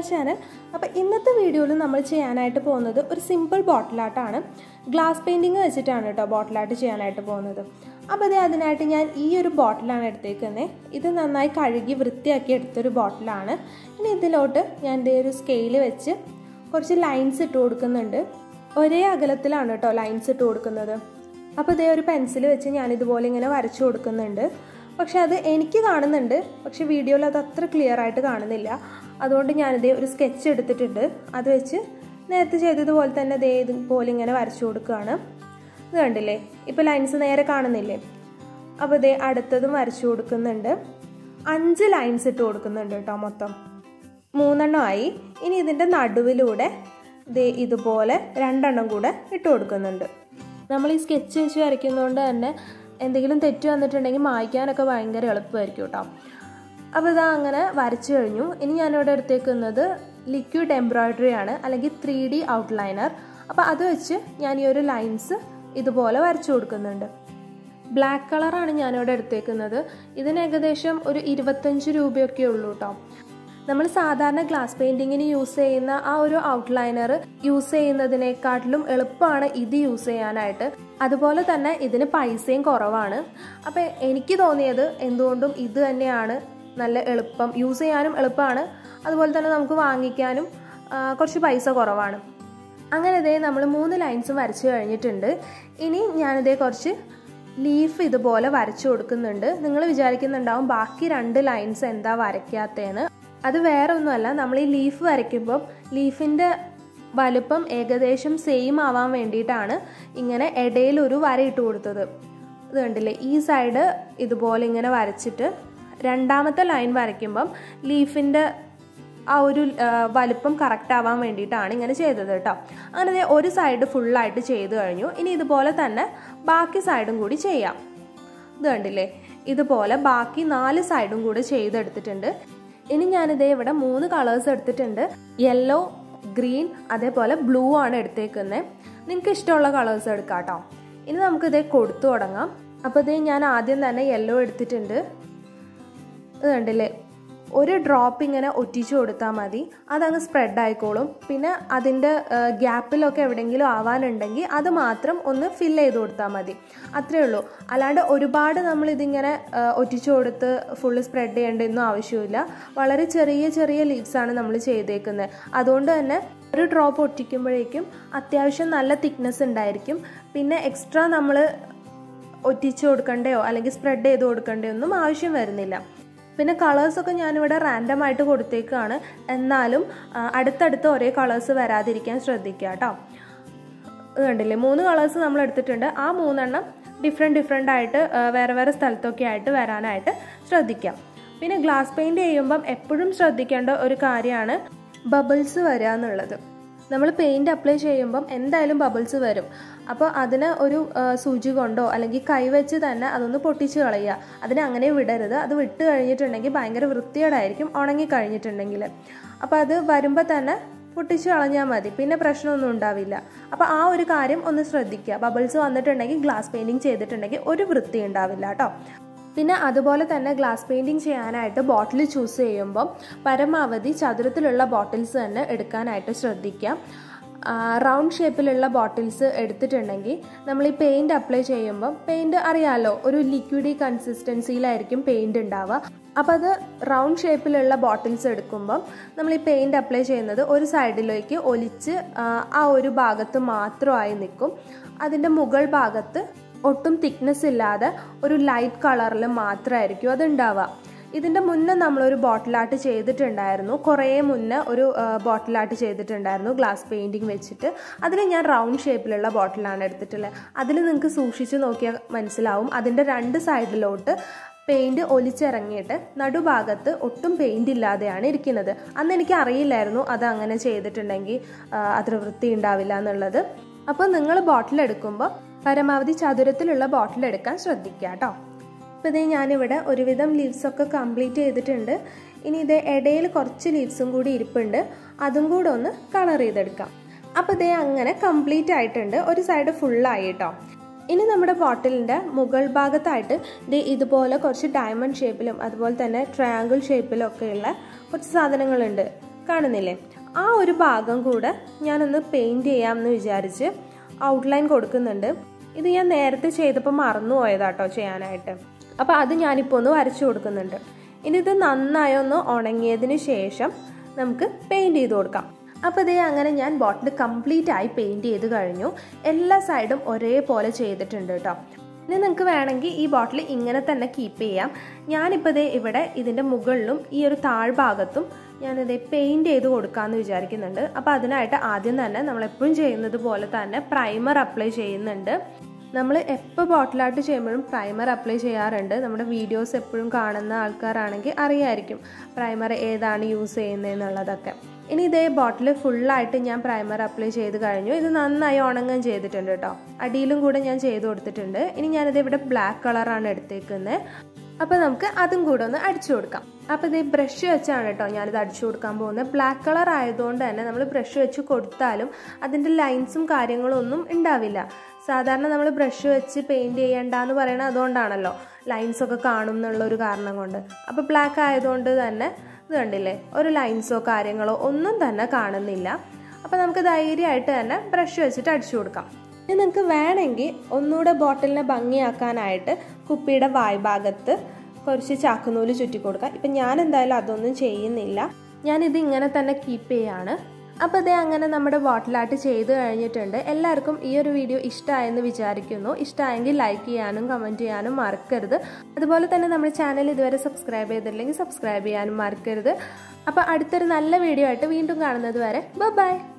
channel അപ്പോൾ ഇന്നത്തെ വീഡിയോയിൽ നമ്മൾ ചെയ്യാനായിട്ട് പോകുന്നത് ഒരു സിമ്പിൾ ബോട്ടിലാട്ടാണ് ഗ്ലാസ് പെയിൻറ്റിങ് വെച്ചിട്ടാണ് കേട്ടോ ബോട്ടിലാട്ട് ചെയ്യാനായിട്ട് പോകുന്നത് അപ്പോൾ അതേ അതിനായിട്ട് ഞാൻ ഈ ഒരു ബോട്ടിലാണ് എടുത്തേക്കുന്നത് ഇത് നന്നായി കഴുകി വൃത്തിയാക്കി എടുത്തൊരു ബോട്ടിലാണ് ഇനി ഇതിലോട്ട് ഞാൻ ഇതേ ഒരു സ്കെയിൽ വെച്ച് കുറച്ച് ലൈൻസ് ഇട്ട് കൊടുക്കുന്നുണ്ട് ഒരേ അകലത്തിലാണ് കേട്ടോ ലൈൻസ് ഇട്ട് കൊടുക്കുന്നത് അപ്പോൾ ഇതേ ഒരു പെൻസിൽ വെച്ച് ഞാൻ ഇതുപോലെ ഇങ്ങനെ വരച്ചു കൊടുക്കുന്നുണ്ട് പക്ഷെ അത് എനിക്ക് കാണുന്നുണ്ട് പക്ഷെ വീഡിയോയിൽ അത് അത്ര ക്ലിയർ ആയിട്ട് കാണുന്നില്ല അതുകൊണ്ട് ഞാനിതേ ഒരു സ്കെച്ച് എടുത്തിട്ടുണ്ട് അത് വെച്ച് നേരത്തെ ചെയ്തതുപോലെ തന്നെ ദേ ഇതുപോലെ ഇങ്ങനെ വരച്ചു കൊടുക്കുകയാണ് ഇത് കണ്ടില്ലേ ഇപ്പോൾ ലൈൻസ് നേരെ കാണുന്നില്ലേ അപ്പോൾ ഇതേ അടുത്തതും വരച്ചു കൊടുക്കുന്നുണ്ട് അഞ്ച് ലൈൻസ് ഇട്ട് കൊടുക്കുന്നുണ്ട് കേട്ടോ മൊത്തം മൂന്നെണ്ണമായി ഇനി ഇതിൻ്റെ നടുവിലൂടെ ദേ ഇതുപോലെ രണ്ടെണ്ണം കൂടെ ഇട്ട് കൊടുക്കുന്നുണ്ട് നമ്മൾ ഈ സ്കെച്ച് വെച്ച് വരയ്ക്കുന്നതുകൊണ്ട് തന്നെ എന്തെങ്കിലും തെറ്റ് വന്നിട്ടുണ്ടെങ്കിൽ മായ്ക്കാനൊക്കെ ഭയങ്കര എളുപ്പമായിരിക്കും കേട്ടോ അപ്പോൾ ഇതാ അങ്ങനെ വരച്ചു കഴിഞ്ഞു ഇനി ഞാനിവിടെ എടുത്തേക്കുന്നത് ലിക്വിഡ് എംബ്രോയ്ഡറി ആണ് അല്ലെങ്കിൽ ത്രീ ഡി ഔട്ട്ലൈനർ അപ്പോൾ അത് വെച്ച് ഞാൻ ഈ ഒരു ലൈൻസ് ഇതുപോലെ വരച്ചു കൊടുക്കുന്നുണ്ട് ബ്ലാക്ക് കളറാണ് ഞാനിവിടെ എടുത്തേക്കുന്നത് ഇതിന് ഏകദേശം ഒരു ഇരുപത്തഞ്ച് രൂപയൊക്കെ ഉള്ളൂ കേട്ടോ നമ്മൾ സാധാരണ ഗ്ലാസ് പെയിൻറ്റിങ്ങിന് യൂസ് ചെയ്യുന്ന ആ ഒരു ഔട്ട്ലൈനർ യൂസ് ചെയ്യുന്നതിനേക്കാട്ടിലും എളുപ്പമാണ് ഇത് യൂസ് ചെയ്യാനായിട്ട് അതുപോലെ തന്നെ ഇതിന് പൈസയും കുറവാണ് അപ്പം എനിക്ക് തോന്നിയത് എന്തുകൊണ്ടും ഇത് തന്നെയാണ് നല്ല എളുപ്പം യൂസ് ചെയ്യാനും എളുപ്പമാണ് അതുപോലെ തന്നെ നമുക്ക് വാങ്ങിക്കാനും കുറച്ച് പൈസ കുറവാണ് അങ്ങനെ ഇതേ നമ്മൾ മൂന്ന് ലൈൻസും വരച്ചു കഴിഞ്ഞിട്ടുണ്ട് ഇനി ഞാനിതേ കുറച്ച് ലീഫ് ഇതുപോലെ വരച്ചു കൊടുക്കുന്നുണ്ട് നിങ്ങൾ വിചാരിക്കുന്നുണ്ടാവും ബാക്കി രണ്ട് ലൈൻസ് എന്താ വരയ്ക്കാത്തതെന്ന് അത് വേറെ ഒന്നുമല്ല നമ്മൾ ഈ ലീഫ് വരയ്ക്കുമ്പം ലീഫിൻ്റെ വലുപ്പം ഏകദേശം സെയിം ആവാൻ വേണ്ടിയിട്ടാണ് ഇങ്ങനെ ഇടയിൽ ഒരു വര ഇട്ട് കൊടുത്തത് ഇത് കണ്ടില്ലേ ഈ സൈഡ് ഇതുപോലെ ഇങ്ങനെ വരച്ചിട്ട് രണ്ടാമത്തെ ലൈൻ വരയ്ക്കുമ്പം ലീഫിൻ്റെ ആ ഒരു വലുപ്പം കറക്റ്റ് ആവാൻ വേണ്ടിയിട്ടാണ് ഇങ്ങനെ ചെയ്തത് കേട്ടോ അങ്ങനെ ഒരു സൈഡ് ഫുള്ളായിട്ട് ചെയ്ത് കഴിഞ്ഞു ഇനി ഇതുപോലെ തന്നെ ബാക്കി സൈഡും കൂടി ചെയ്യാം ഇത് കണ്ടില്ലേ ഇതുപോലെ ബാക്കി നാല് സൈഡും കൂടി ചെയ്തെടുത്തിട്ടുണ്ട് ഇനി ഞാനിതേ ഇവിടെ മൂന്ന് കളേഴ്സ് എടുത്തിട്ടുണ്ട് യെല്ലോ ഗ്രീൻ അതേപോലെ ബ്ലൂ ആണ് എടുത്തേക്കുന്നത് നിങ്ങൾക്ക് ഇഷ്ടമുള്ള കളേഴ്സ് എടുക്കാം കേട്ടോ ഇനി നമുക്കിതേ കൊടുത്തു തുടങ്ങാം അപ്പോൾ ഇതേ ഞാൻ ആദ്യം തന്നെ യെല്ലോ എടുത്തിട്ടുണ്ട് ഇത് കണ്ടില്ലേ ഒരു ഡ്രോപ്പ് ഇങ്ങനെ ഒറ്റിച്ചു കൊടുത്താൽ മതി അതങ്ങ് സ്പ്രെഡ് ആയിക്കോളും പിന്നെ അതിൻ്റെ ഗ്യാപ്പിലൊക്കെ എവിടെയെങ്കിലും ആവാനുണ്ടെങ്കിൽ അത് മാത്രം ഒന്ന് ഫിൽ ചെയ്ത് കൊടുത്താൽ മതി അത്രേ ഉള്ളൂ അല്ലാണ്ട് ഒരുപാട് നമ്മൾ ഇതിങ്ങനെ ഒറ്റിച്ചു കൊടുത്ത് ഫുള്ള് സ്പ്രെഡ് ചെയ്യേണ്ടതൊന്നും ആവശ്യമില്ല വളരെ ചെറിയ ചെറിയ ലീവ്സാണ് നമ്മൾ ചെയ്തേക്കുന്നത് അതുകൊണ്ട് തന്നെ ഒരു ഡ്രോപ്പ് ഒറ്റിക്കുമ്പോഴേക്കും അത്യാവശ്യം നല്ല തിക്നെസ് ഉണ്ടായിരിക്കും പിന്നെ എക്സ്ട്രാ നമ്മൾ ഒറ്റിച്ചു കൊടുക്കണ്ടയോ അല്ലെങ്കിൽ സ്പ്രെഡ് ചെയ്ത് കൊടുക്കണ്ടയോ ഒന്നും ആവശ്യം വരുന്നില്ല പിന്നെ കളേഴ്സൊക്കെ ഞാനിവിടെ റാൻഡം ആയിട്ട് കൊടുത്തേക്കാണ് എന്നാലും അടുത്തടുത്ത് ഒരേ കളേഴ്സ് വരാതിരിക്കാൻ ശ്രദ്ധിക്കുക കേട്ടോ കണ്ടില്ലേ മൂന്ന് കളേഴ്സ് നമ്മൾ എടുത്തിട്ടുണ്ട് ആ മൂന്നെണ്ണം ഡിഫറെൻറ്റ് ഡിഫറെൻ്റ് ആയിട്ട് വേറെ വേറെ സ്ഥലത്തൊക്കെ ആയിട്ട് വരാനായിട്ട് ശ്രദ്ധിക്കാം പിന്നെ ഗ്ലാസ് പെയിൻറ് ചെയ്യുമ്പം എപ്പോഴും ശ്രദ്ധിക്കേണ്ട ഒരു കാര്യമാണ് ബബിൾസ് വരിക എന്നുള്ളത് നമ്മൾ പെയിൻറ് അപ്ലൈ ചെയ്യുമ്പം എന്തായാലും ബബിൾസ് വരും അപ്പോൾ അതിന് ഒരു സൂചി കൊണ്ടോ അല്ലെങ്കിൽ കൈവച്ച് തന്നെ അതൊന്ന് പൊട്ടിച്ച് കളയുക അതിനെ അങ്ങനെ വിടരുത് അത് വിട്ട് കഴിഞ്ഞിട്ടുണ്ടെങ്കിൽ ഭയങ്കര വൃത്തിയോടായിരിക്കും ഉണങ്ങി കഴിഞ്ഞിട്ടുണ്ടെങ്കിൽ അപ്പോൾ അത് വരുമ്പോൾ തന്നെ പൊട്ടിച്ച് കളഞ്ഞാൽ മതി പിന്നെ പ്രശ്നമൊന്നും ഉണ്ടാവില്ല അപ്പോൾ ആ ഒരു കാര്യം ഒന്ന് ശ്രദ്ധിക്കുക ബബിൾസ് വന്നിട്ടുണ്ടെങ്കിൽ ഗ്ലാസ് പെയിൻറ്റിങ് ചെയ്തിട്ടുണ്ടെങ്കിൽ ഒരു വൃത്തി ഉണ്ടാവില്ല കേട്ടോ പിന്നെ അതുപോലെ തന്നെ ഗ്ലാസ് പെയിൻറ്റിങ് ചെയ്യാനായിട്ട് ബോട്ടിൽ ചൂസ് ചെയ്യുമ്പം പരമാവധി ചതുരത്തിലുള്ള ബോട്ടിൽസ് തന്നെ എടുക്കാനായിട്ട് ശ്രദ്ധിക്കാം റൗണ്ട് ഷേപ്പിലുള്ള ബോട്ടിൽസ് എടുത്തിട്ടുണ്ടെങ്കിൽ നമ്മൾ ഈ പെയിൻറ് അപ്ലൈ ചെയ്യുമ്പം പെയിൻറ് അറിയാമല്ലോ ഒരു ലിക്വിഡി കൺസിസ്റ്റൻസിയിലായിരിക്കും പെയിൻറ് ഉണ്ടാവുക അപ്പോൾ അത് റൗണ്ട് ഷേപ്പിലുള്ള ബോട്ടിൽസ് എടുക്കുമ്പം നമ്മൾ ഈ പെയിൻറ് അപ്ലൈ ചെയ്യുന്നത് ഒരു സൈഡിലേക്ക് ഒലിച്ച് ആ ഒരു ഭാഗത്ത് മാത്രമായി നിൽക്കും അതിൻ്റെ മുകൾ ഭാഗത്ത് ഒട്ടും തിക്നെസ് ഇല്ലാതെ ഒരു ലൈറ്റ് കളറിൽ മാത്രമായിരിക്കും അത് ഉണ്ടാവുക ഇതിൻ്റെ മുന്നേ നമ്മളൊരു ബോട്ടിലാട്ട് ചെയ്തിട്ടുണ്ടായിരുന്നു കുറേ മുന്നേ ഒരു ബോട്ടിലാട്ട് ചെയ്തിട്ടുണ്ടായിരുന്നു ഗ്ലാസ് പെയിൻറ്റിങ് വെച്ചിട്ട് അതിൽ ഞാൻ റൗണ്ട് ഷേപ്പിലുള്ള ബോട്ടിലാണ് എടുത്തിട്ടുള്ളത് അതിൽ നിങ്ങൾക്ക് സൂക്ഷിച്ച് നോക്കിയാൽ മനസ്സിലാവും അതിൻ്റെ രണ്ട് സൈഡിലോട്ട് പെയിൻറ് ഒലിച്ചിറങ്ങിയിട്ട് നടുഭാഗത്ത് ഒട്ടും പെയിൻറ് ഇല്ലാതെയാണ് ഇരിക്കുന്നത് അന്ന് എനിക്ക് അറിയില്ലായിരുന്നു അത് അങ്ങനെ ചെയ്തിട്ടുണ്ടെങ്കിൽ അത്ര വൃത്തി ഉണ്ടാവില്ല എന്നുള്ളത് അപ്പോൾ നിങ്ങൾ ബോട്ടിൽ എടുക്കുമ്പോൾ പരമാവധി ചതുരത്തിലുള്ള ബോട്ടിൽ എടുക്കാൻ ശ്രദ്ധിക്കുക കേട്ടോ അപ്പോൾ ഇതേ ഞാനിവിടെ ഒരുവിധം ലീവ്സൊക്കെ കംപ്ലീറ്റ് ചെയ്തിട്ടുണ്ട് ഇനി ഇത് ഇടയിൽ കുറച്ച് ലീവ്സും കൂടി ഇരിപ്പുണ്ട് അതും കൂടെ ഒന്ന് കളർ ചെയ്തെടുക്കാം അപ്പോൾ ഇതേ അങ്ങനെ കംപ്ലീറ്റ് ആയിട്ടുണ്ട് ഒരു സൈഡ് ഫുള്ളായി കേട്ടോ ഇനി നമ്മുടെ ബോട്ടിലിൻ്റെ മുകൾ ഭാഗത്തായിട്ട് ഇത് ഇതുപോലെ കുറച്ച് ഡയമണ്ട് ഷേപ്പിലും അതുപോലെ തന്നെ ട്രയാങ്കിൾ ഷേപ്പിലും ഒക്കെയുള്ള കുറച്ച് സാധനങ്ങളുണ്ട് കാണുന്നില്ലേ ആ ഒരു ഭാഗം കൂടെ ഞാനൊന്ന് പെയിൻറ് ചെയ്യാമെന്ന് വിചാരിച്ച് ഔട്ട്ലൈൻ കൊടുക്കുന്നുണ്ട് ഇത് ഞാൻ നേരത്തെ ചെയ്തപ്പോൾ മറന്നു പോയതാട്ടോ ചെയ്യാനായിട്ട് അപ്പോൾ അത് ഞാനിപ്പോൾ ഒന്ന് വരച്ചു കൊടുക്കുന്നുണ്ട് ഇനി ഇത് നന്നായി ഒന്ന് ഉണങ്ങിയതിന് ശേഷം നമുക്ക് പെയിൻറ് ചെയ്ത് കൊടുക്കാം അപ്പോൾ ഇതേ അങ്ങനെ ഞാൻ ബോട്ടിൽ കംപ്ലീറ്റ് ആയി പെയിൻറ് ചെയ്ത് കഴിഞ്ഞു എല്ലാ സൈഡും ഒരേപോലെ ചെയ്തിട്ടുണ്ട് കേട്ടോ ഇനി നിങ്ങൾക്ക് വേണമെങ്കിൽ ഈ ബോട്ടിൽ ഇങ്ങനെ തന്നെ കീപ്പ് ചെയ്യാം ഞാനിപ്പോൾ ഇതേ ഇവിടെ ഇതിൻ്റെ മുകളിലും ഈ ഒരു താഴ്ഭാഗത്തും ഞാനിതേ പെയിൻറ് ചെയ്ത് കൊടുക്കാമെന്ന് വിചാരിക്കുന്നുണ്ട് അപ്പോൾ അതിനായിട്ട് ആദ്യം തന്നെ നമ്മളെപ്പോഴും ചെയ്യുന്നത് പോലെ തന്നെ പ്രൈമർ അപ്ലൈ ചെയ്യുന്നുണ്ട് നമ്മൾ എപ്പോൾ ബോട്ടിലായിട്ട് ചെയ്യുമ്പോഴും പ്രൈമർ അപ്ലൈ ചെയ്യാറുണ്ട് നമ്മുടെ വീഡിയോസ് എപ്പോഴും കാണുന്ന ആൾക്കാരാണെങ്കിൽ അറിയായിരിക്കും പ്രൈമർ ഏതാണ് യൂസ് ചെയ്യുന്നതെന്നുള്ളതൊക്കെ ഇനി ഇതേ ബോട്ടിൽ ഫുള്ളായിട്ട് ഞാൻ പ്രൈമർ അപ്ലൈ ചെയ്ത് കഴിഞ്ഞു ഇത് നന്നായി ഉണങ്ങുകയും ചെയ്തിട്ടുണ്ട് കേട്ടോ അടിയിലും കൂടെ ഞാൻ ചെയ്ത് കൊടുത്തിട്ടുണ്ട് ഇനി ഞാനിത് ഇവിടെ ബ്ലാക്ക് കളറാണ് എടുത്തേക്കുന്നത് അപ്പോൾ നമുക്ക് അതും കൂടെ ഒന്ന് അടിച്ചു കൊടുക്കാം അപ്പോൾ ഇത് ബ്രഷ് വെച്ചാണ് കേട്ടോ ഞാനിത് അടിച്ചു കൊടുക്കാൻ പോകുന്നത് ബ്ലാക്ക് കളർ ആയതുകൊണ്ട് തന്നെ നമ്മൾ ബ്രഷ് വെച്ച് കൊടുത്താലും അതിൻ്റെ ലൈൻസും കാര്യങ്ങളും ഒന്നും ഉണ്ടാവില്ല സാധാരണ നമ്മൾ ബ്രഷ് വെച്ച് പെയിൻറ് ചെയ്യണ്ടെന്ന് പറയണത് അതുകൊണ്ടാണല്ലോ ലൈൻസ് ഒക്കെ കാണും എന്നുള്ള ഒരു കാരണം കൊണ്ട് അപ്പോൾ ബ്ലാക്ക് ആയതുകൊണ്ട് തന്നെ ഇത് കണ്ടില്ലേ ഒരു ലൈൻസോ കാര്യങ്ങളോ ഒന്നും തന്നെ കാണുന്നില്ല അപ്പോൾ നമുക്ക് ധൈര്യമായിട്ട് തന്നെ ബ്രഷ് വെച്ചിട്ട് അടിച്ചു കൊടുക്കാം ഇനി നിങ്ങൾക്ക് വേണമെങ്കിൽ ഒന്നുകൂടെ ബോട്ടിലിനെ ഭംഗിയാക്കാനായിട്ട് കുപ്പിയുടെ വായ്ഭാഗത്ത് കുറച്ച് ചാക്കുനൂല് ചുറ്റി കൊടുക്കാം ഇപ്പം ഞാൻ എന്തായാലും അതൊന്നും ചെയ്യുന്നില്ല ഞാനിത് ഇങ്ങനെ തന്നെ കീപ്പ് ചെയ്യാണ് അപ്പോൾ ഇതേ അങ്ങനെ നമ്മുടെ ബോട്ടിലായിട്ട് ചെയ്ത് കഴിഞ്ഞിട്ടുണ്ട് എല്ലാവർക്കും ഈ ഒരു വീഡിയോ ഇഷ്ടമായെന്ന് വിചാരിക്കുന്നു ഇഷ്ടമായെങ്കിൽ ലൈക്ക് ചെയ്യാനും കമൻറ്റ് ചെയ്യാനും മറക്കരുത് അതുപോലെ തന്നെ നമ്മുടെ ചാനൽ ഇതുവരെ സബ്സ്ക്രൈബ് ചെയ്തിട്ടില്ലെങ്കിൽ സബ്സ്ക്രൈബ് ചെയ്യാനും മറക്കരുത് അപ്പോൾ അടുത്തൊരു നല്ല വീഡിയോ ആയിട്ട് വീണ്ടും കാണുന്നത് വരെ ബൈ